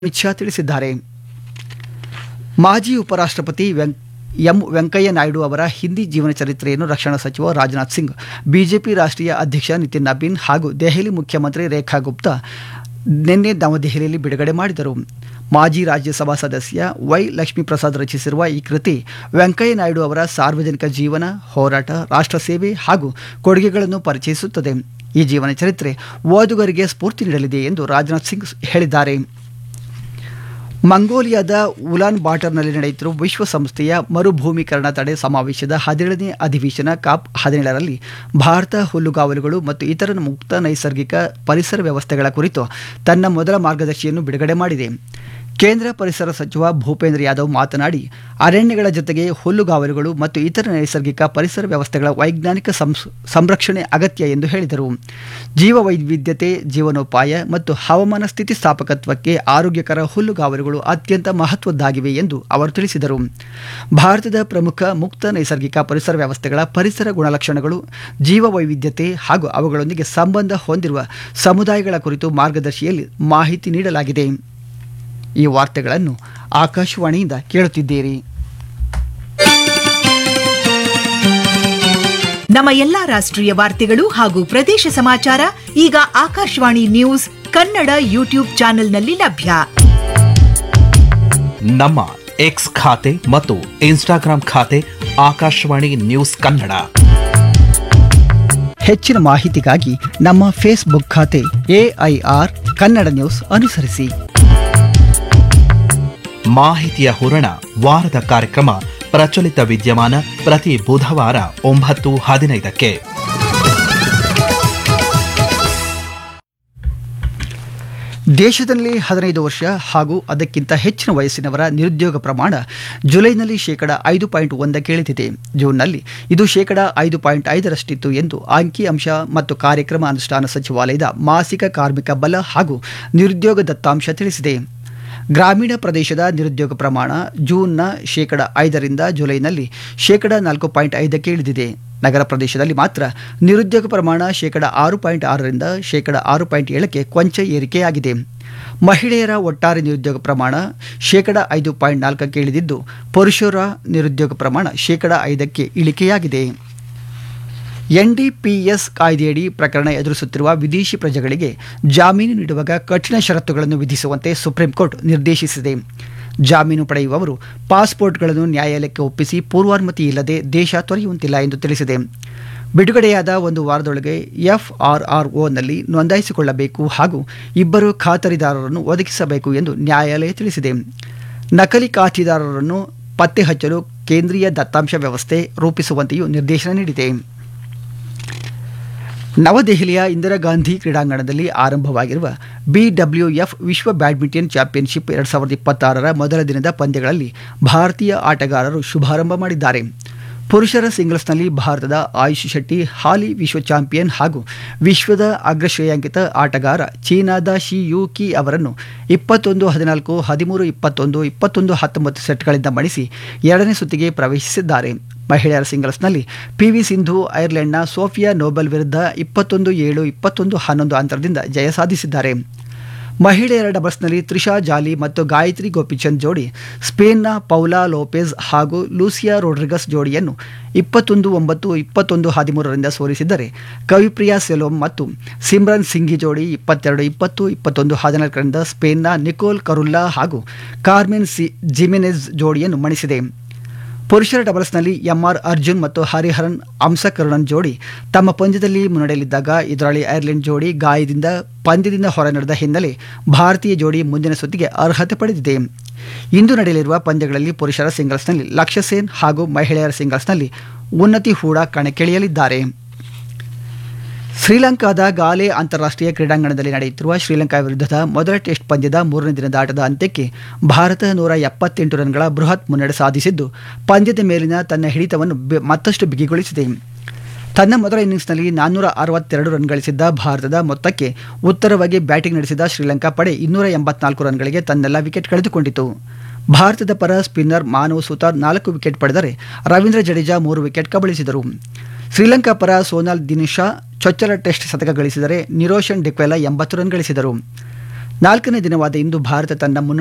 ಅಮಿತ್ ಶಾ ತಿಳಿಸಿದ್ದಾರೆ ಮಾಜಿ ಉಪರಾಷ್ಟ್ರಪತಿ ವೆಂ ಎಂ ವೆಂಕಯ್ಯ ನಾಯ್ಡು ಅವರ ಹಿಂದಿ ಜೀವನ ಚರಿತ್ರೆಯನ್ನು ರಕ್ಷಣಾ ಸಚಿವ ರಾಜನಾಥ್ ಸಿಂಗ್ ಬಿಜೆಪಿ ರಾಷ್ಟ್ರೀಯ ಅಧ್ಯಕ್ಷ ನಿತಿನ್ ನಬೀನ್ ಹಾಗೂ ದೆಹಲಿ ಮುಖ್ಯಮಂತ್ರಿ ರೇಖಾ ಗುಪ್ತಾ ನಿನ್ನೆ ನವದೆಹಲಿಯಲ್ಲಿ ಬಿಡುಗಡೆ ಮಾಡಿದರು ಮಾಜಿ ರಾಜ್ಯಸಭಾ ಸದಸ್ಯ ವೈ ಲಕ್ಷ್ಮೀಪ್ರಸಾದ್ ರಚಿಸಿರುವ ಈ ಕೃತಿ ವೆಂಕಯ್ಯ ನಾಯ್ಡು ಅವರ ಸಾರ್ವಜನಿಕ ಜೀವನ ಹೋರಾಟ ರಾಷ್ಟ್ರ ಸೇವೆ ಹಾಗೂ ಕೊಡುಗೆಗಳನ್ನು ಪರಿಚಯಿಸುತ್ತದೆ ಈ ಜೀವನ ಚರಿತ್ರೆ ಓದುಗರಿಗೆ ಸ್ಫೂರ್ತಿ ನೀಡಲಿದೆ ಎಂದು ರಾಜನಾಥ್ ಸಿಂಗ್ ಹೇಳಿದ್ದಾರೆ ಮಂಗೋಲಿಯಾದ ಉಲಾನ್ ಬಾಟರ್ನಲ್ಲಿ ನಡೆಯುತ್ತಿರುವ ವಿಶ್ವಸಂಸ್ಥೆಯ ಮರುಭೂಮೀಕರಣ ತಡೆ ಸಮಾವೇಶದ ಹದಿನೇಳನೇ ಅಧಿವೇಶನ ಕಾಪ್ ಹದಿನೇಳರಲ್ಲಿ ಭಾರತ ಹುಲ್ಲುಗಾವಲುಗಳು ಮತ್ತು ಇತರ ಮುಕ್ತ ನೈಸರ್ಗಿಕ ಪರಿಸರ ವ್ಯವಸ್ಥೆಗಳ ಕುರಿತು ತನ್ನ ಮೊದಲ ಮಾರ್ಗದರ್ಶಿಯನ್ನು ಬಿಡುಗಡೆ ಮಾಡಿದೆ ಕೇಂದ್ರ ಪರಿಸರ ಸಚಿವ ಭೂಪೇಂದ್ರ ಯಾದವ್ ಮಾತನಾಡಿ ಅರಣ್ಯಗಳ ಜೊತೆಗೆ ಹುಲ್ಲುಗಾವಲುಗಳು ಮತ್ತು ಇತರ ನೈಸರ್ಗಿಕ ಪರಿಸರ ವ್ಯವಸ್ಥೆಗಳ ವೈಜ್ಞಾನಿಕ ಸಂಸ್- ಸಂರಕ್ಷಣೆ ಅಗತ್ಯ ಎಂದು ಹೇಳಿದರು ಜೀವ ವೈವಿಧ್ಯತೆ ಜೀವನೋಪಾಯ ಮತ್ತು ಹವಾಮಾನ ಸ್ಥಿತಿಸ್ಥಾಪಕತ್ವಕ್ಕೆ ಆರೋಗ್ಯಕರ ಹುಲ್ಲುಗಾವಲುಗಳು ಅತ್ಯಂತ ಮಹತ್ವದ್ದಾಗಿವೆ ಎಂದು ಅವರು ತಿಳಿಸಿದರು ಭಾರತದ ಪ್ರಮುಖ ಮುಕ್ತ ನೈಸರ್ಗಿಕ ಪರಿಸರ ವ್ಯವಸ್ಥೆಗಳ ಪರಿಸರ ಗುಣಲಕ್ಷಣಗಳು ಜೀವ ವೈವಿಧ್ಯತೆ ಹಾಗೂ ಅವುಗಳೊಂದಿಗೆ ಸಂಬಂಧ ಹೊಂದಿರುವ ಸಮುದಾಯಗಳ ಕುರಿತು ಮಾರ್ಗದರ್ಶಿಯಲ್ಲಿ ಮಾಹಿತಿ ನೀಡಲಾಗಿದೆ ಈ ವಾರ್ತೆಗಳನ್ನು ಆಕಾಶವಾಣಿಯಿಂದ ಕೇಳುತ್ತಿದ್ದೀರಿ ನಮ್ಮ ಎಲ್ಲಾ ರಾಷ್ಟ್ರೀಯ ವಾರ್ತೆಗಳು ಹಾಗೂ ಪ್ರದೇಶ ಸಮಾಚಾರ ಈಗ ಆಕಾಶವಾಣಿ ನ್ಯೂಸ್ ಕನ್ನಡ ಯೂಟ್ಯೂಬ್ ಚಾನೆಲ್ನಲ್ಲಿ ಲಭ್ಯ ನಮ್ಮ ಎಕ್ಸ್ ಖಾತೆ ಮತ್ತು ಇನ್ಸ್ಟಾಗ್ರಾಂ ಖಾತೆ ಆಕಾಶವಾಣಿ ನ್ಯೂಸ್ ಕನ್ನಡ ಹೆಚ್ಚಿನ ಮಾಹಿತಿಗಾಗಿ ನಮ್ಮ ಫೇಸ್ಬುಕ್ ಖಾತೆ ಎಐಆರ್ ಕನ್ನಡ ನ್ಯೂಸ್ ಅನುಸರಿಸಿ ಮಾಹಿತಿಯ ಹೂರಣ ವಾರದ ಕಾರ್ಯಕ್ರಮ ಪ್ರಚಲಿತ ವಿದ್ಯಮಾನ ಪ್ರತಿ ಬುಧವಾರ ಒಂಬತ್ತು ಹದಿನೈದಕ್ಕೆ ದೇಶದಲ್ಲಿ ಹದಿನೈದು ವರ್ಷ ಹಾಗೂ ಅದಕ್ಕಿಂತ ಹೆಚ್ಚಿನ ವಯಸ್ಸಿನವರ ನಿರುದ್ಯೋಗ ಪ್ರಮಾಣ ಜುಲೈನಲ್ಲಿ ಶೇಕಡ ಐದು ಪಾಯಿಂಟ್ ಒಂದಕ್ಕೆ ಇಳಿದಿದೆ ಜೂನ್ನಲ್ಲಿ ಇದು ಶೇಕಡ ಐದು ಪಾಯಿಂಟ್ ಐದರಷ್ಟಿತ್ತು ಎಂದು ಅಂಕಿಅಂಶ ಮತ್ತು ಕಾರ್ಯಕ್ರಮ ಅನುಷ್ಠಾನ ಸಚಿವಾಲಯದ ಮಾಸಿಕ ಕಾರ್ಮಿಕ ಬಲ ಹಾಗೂ ನಿರುದ್ಯೋಗ ದತ್ತಾಂಶ ತಿಳಿಸಿದೆ ಗ್ರಾಮೀಣ ಪ್ರದೇಶದ ನಿರುದ್ಯೋಗ ಪ್ರಮಾಣ ಜೂನ್ನ ಶೇಕಡ ಐದರಿಂದ ಜುಲೈನಲ್ಲಿ ಶೇಕಡ ನಾಲ್ಕು ಪಾಯಿಂಟ್ ಐದಕ್ಕೆ ಇಳಿದಿದೆ ನಗರ ಪ್ರದೇಶದಲ್ಲಿ ಮಾತ್ರ ನಿರುದ್ಯೋಗ ಪ್ರಮಾಣ ಶೇಕಡ ಆರು ಪಾಯಿಂಟ್ ಆರರಿಂದ ಶೇಕಡ ಆರು ಪಾಯಿಂಟ್ ಏಳಕ್ಕೆ ಕೊಂಚ ಏರಿಕೆಯಾಗಿದೆ ಮಹಿಳೆಯರ ಒಟ್ಟಾರೆ ನಿರುದ್ಯೋಗ ಪ್ರಮಾಣ ಶೇಕಡ ಐದು ಪಾಯಿಂಟ್ ನಾಲ್ಕಕ್ಕೆ ಇಳಿದಿದ್ದು ಪುರುಷರ ನಿರುದ್ಯೋಗ ಪ್ರಮಾಣ ಶೇಕಡ ಐದಕ್ಕೆ ಇಳಿಕೆಯಾಗಿದೆ ಎನ್ಡಿಪಿಎಸ್ ಕಾಯ್ದೆಯಡಿ ಪ್ರಕರಣ ಎದುರಿಸುತ್ತಿರುವ ವಿದೇಶಿ ಪ್ರಜೆಗಳಿಗೆ ಜಾಮೀನು ನೀಡುವಾಗ ಕಠಿಣ ಷರತ್ತುಗಳನ್ನು ವಿಧಿಸುವಂತೆ ಸುಪ್ರೀಂ ಕೋರ್ಟ್ ನಿರ್ದೇಶಿಸಿದೆ ಜಾಮೀನು ಪಡೆಯುವವರು ಪಾಸ್ಪೋರ್ಟ್ಗಳನ್ನು ನ್ಯಾಯಾಲಯಕ್ಕೆ ಒಪ್ಪಿಸಿ ಪೂರ್ವಾನುಮತಿ ಇಲ್ಲದೆ ದೇಶ ತೊರೆಯುವಂತಿಲ್ಲ ಎಂದು ತಿಳಿಸಿದೆ ಬಿಡುಗಡೆಯಾದ ಒಂದು ವಾರದೊಳಗೆ ಎಫ್ಆರ್ಆರ್ಒನಲ್ಲಿ ನೋಂದಾಯಿಸಿಕೊಳ್ಳಬೇಕು ಹಾಗೂ ಇಬ್ಬರು ಖಾತರಿದಾರರನ್ನು ಒದಗಿಸಬೇಕು ಎಂದು ನ್ಯಾಯಾಲಯ ತಿಳಿಸಿದೆ ನಕಲಿ ಖಾತೆದಾರರನ್ನು ಪತ್ತೆ ಹಚ್ಚಲು ಕೇಂದ್ರೀಯ ದತ್ತಾಂಶ ವ್ಯವಸ್ಥೆ ರೂಪಿಸುವಂತೆಯೂ ನಿರ್ದೇಶನ ನೀಡಿದೆ ನವದೆಹಲಿಯ ಇಂದಿರಾ ಗಾಂಧಿ ಕ್ರೀಡಾಂಗಣದಲ್ಲಿ ಆರಂಭವಾಗಿರುವ ಬಿಡಬ್ಲ್ಯೂಎಫ್ ವಿಶ್ವ ಬ್ಯಾಡ್ಮಿಂಟನ್ ಚಾಂಪಿಯನ್ಶಿಪ್ ಎರಡು ಸಾವಿರದ ಇಪ್ಪತ್ತಾರರ ಮೊದಲ ದಿನದ ಪಂದ್ಯಗಳಲ್ಲಿ ಭಾರತೀಯ ಆಟಗಾರರು ಶುಭಾರಂಭ ಮಾಡಿದ್ದಾರೆ ಪುರುಷರ ಸಿಂಗಲ್ಸ್ನಲ್ಲಿ ಭಾರತದ ಆಯುಷ್ ಶೆಟ್ಟಿ ಹಾಲಿ ವಿಶ್ವ ಚಾಂಪಿಯನ್ ಹಾಗೂ ವಿಶ್ವದ ಅಗ್ರಶ್ರೇಯಾಂಕಿತ ಆಟಗಾರ ಚೀನಾದ ಶಿ ಯು ಕಿ ಅವರನ್ನು ಇಪ್ಪತ್ತೊಂದು ಹದಿನಾಲ್ಕು ಹದಿಮೂರು ಇಪ್ಪತ್ತೊಂದು ಇಪ್ಪತ್ತೊಂದು ಹತ್ತೊಂಬತ್ತು ಸೆಟ್ಗಳಿಂದ ಮಣಿಸಿ ಎರಡನೇ ಸುತ್ತಿಗೆ ಪ್ರವೇಶಿಸಿದ್ದಾರೆ ಮಹಿಳೆಯರ ಸಿಂಗಲ್ಸ್ನಲ್ಲಿ ಪಿವಿ ಸಿಂಧು ಐರ್ಲೆಂಡ್ನ ಸೋಫಿಯಾ ನೋಬೆಲ್ ವಿರುದ್ಧ ಇಪ್ಪತ್ತೊಂದು ಏಳು ಇಪ್ಪತ್ತೊಂದು ಹನ್ನೊಂದು ಅಂತರದಿಂದ ಜಯ ಸಾಧಿಸಿದ್ದಾರೆ ಮಹಿಳೆಯರ ಡಬಲ್ಸ್ನಲ್ಲಿ ತ್ರಿಷಾ ಜಾಲಿ ಮತ್ತು ಗಾಯತ್ರಿ ಗೋಪಿಚಂದ್ ಜೋಡಿ ಸ್ಪೇನ್ನ ಪೌಲಾ ಲೋಪೆಜ್ ಹಾಗೂ ಲೂಸಿಯಾ ರೋಡ್ರಿಗಸ್ ಜೋಡಿಯನ್ನು ಇಪ್ಪತ್ತೊಂದು ಒಂಬತ್ತು ಇಪ್ಪತ್ತೊಂದು ಹದಿಮೂರರಿಂದ ಸೋಲಿಸಿದರೆ ಕವಿಪ್ರಿಯಾ ಸೆಲೋಮ್ ಮತ್ತು ಸಿಮ್ರನ್ ಸಿಂಘಿ ಜೋಡಿ ಇಪ್ಪತ್ತೆರಡು ಇಪ್ಪತ್ತು ಇಪ್ಪತ್ತೊಂದು ಹದಿನಾಲ್ಕರಿಂದ ಸ್ಪೇನ್ನ ನಿಕೋಲ್ ಕರುಲ್ಲಾ ಹಾಗೂ ಕಾರ್ಮೆನ್ ಸಿ ಜಿಮೆನೆಜ್ ಜೋಡಿಯನ್ನು ಮಣಿಸಿದೆ ಪುರುಷರ ಡಬಲ್ಸ್ನಲ್ಲಿ ಎಂಆರ್ ಅರ್ಜುನ್ ಮತ್ತು ಹರಿಹರನ್ ಅಂಸಕರುಣನ್ ಜೋಡಿ ತಮ್ಮ ಪಂದ್ಯದಲ್ಲಿ ಮುನ್ನಡೆಯಲಿದ್ದಾಗ ಎದುರಾಳಿ ಐರ್ಲೆಂಡ್ ಜೋಡಿ ಗಾಯದಿಂದ ಪಂದ್ಯದಿಂದ ಹೊರ ನಡೆದ ಹಿನ್ನೆಲೆ ಭಾರತೀಯ ಜೋಡಿ ಮುಂದಿನ ಸುತ್ತಿಗೆ ಅರ್ಹತೆ ಪಡೆದಿದೆ ಇಂದು ನಡೆಯಲಿರುವ ಪಂದ್ಯಗಳಲ್ಲಿ ಪುರುಷರ ಸಿಂಗಲ್ಸ್ನಲ್ಲಿ ಲಕ್ಷ್ಯ ಸೇನ್ ಹಾಗೂ ಮಹಿಳೆಯರ ಸಿಂಗಲ್ಸ್ನಲ್ಲಿ ಉನ್ನತಿ ಹೂಡಾ ಕಣಕ್ಕಿಳಿಯಲಿದ್ದಾರೆ ಶ್ರೀಲಂಕಾದ ಗಾಲೆ ಅಂತಾರಾಷ್ಟ್ರೀಯ ಕ್ರೀಡಾಂಗಣದಲ್ಲಿ ನಡೆಯುತ್ತಿರುವ ಶ್ರೀಲಂಕಾ ವಿರುದ್ಧದ ಮೊದಲ ಟೆಸ್ಟ್ ಪಂದ್ಯದ ಮೂರನೇ ದಿನದ ಆಟದ ಅಂತ್ಯಕ್ಕೆ ಭಾರತ ನೂರ ಎಪ್ಪತ್ತೆಂಟು ರನ್ಗಳ ಬೃಹತ್ ಮುನ್ನಡೆ ಸಾಧಿಸಿದ್ದು ಪಂದ್ಯದ ಮೇಲಿನ ತನ್ನ ಹಿಡಿತವನ್ನು ಬೆ- ಮತ್ತಷ್ಟು ಬಿಗಿಗೊಳಿಸಿದೆ ತನ್ನ ಮೊದಲ ಇನ್ನಿಂಗ್ಸ್ನಲ್ಲಿ ನಾನ್ನೂರ ಅರವತ್ತೆರಡು ರನ್ ಗಳಿಸಿದ್ದ ಭಾರತದ ಮೊತ್ತಕ್ಕೆ ಉತ್ತರವಾಗಿ ಬ್ಯಾಟಿಂಗ್ ನಡೆಸಿದ ಶ್ರೀಲಂಕಾ ಪಡೆ ಇನ್ನೂರ ಎಂಬತ್ನಾಲ್ಕು ರನ್ಗಳಿಗೆ ತನ್ನೆಲ್ಲ ವಿಕೆಟ್ ಕಳೆದುಕೊಂಡಿತು ಭಾರತದ ಪರ ಸ್ಪಿನ್ನರ್ ಮಾನವ್ ಸುತಾರ್ ನಾಲ್ಕು ವಿಕೆಟ್ ಪಡೆದರೆ ರವೀಂದ್ರ ಜಡೇಜಾ ಮೂರು ವಿಕೆಟ್ ಕಬಳಿಸಿದರು ಶ್ರೀಲಂಕಾ ಪರ ಸೋನಾಲ್ ದಿನಿಶಾ ಚೊಚ್ಚಲ ಟೆಸ್ಟ್ ಶತಕ ಗಳಿಸಿದರೆ ನಿರೋಷನ್ ಡಿಕ್ವೆಲ ಎಂಬತ್ತು ರನ್ ಗಳಿಸಿದರು ನಾಲ್ಕನೇ ದಿನವಾದ ಇಂದು ಭಾರತ ತನ್ನ ಮುನ್ನ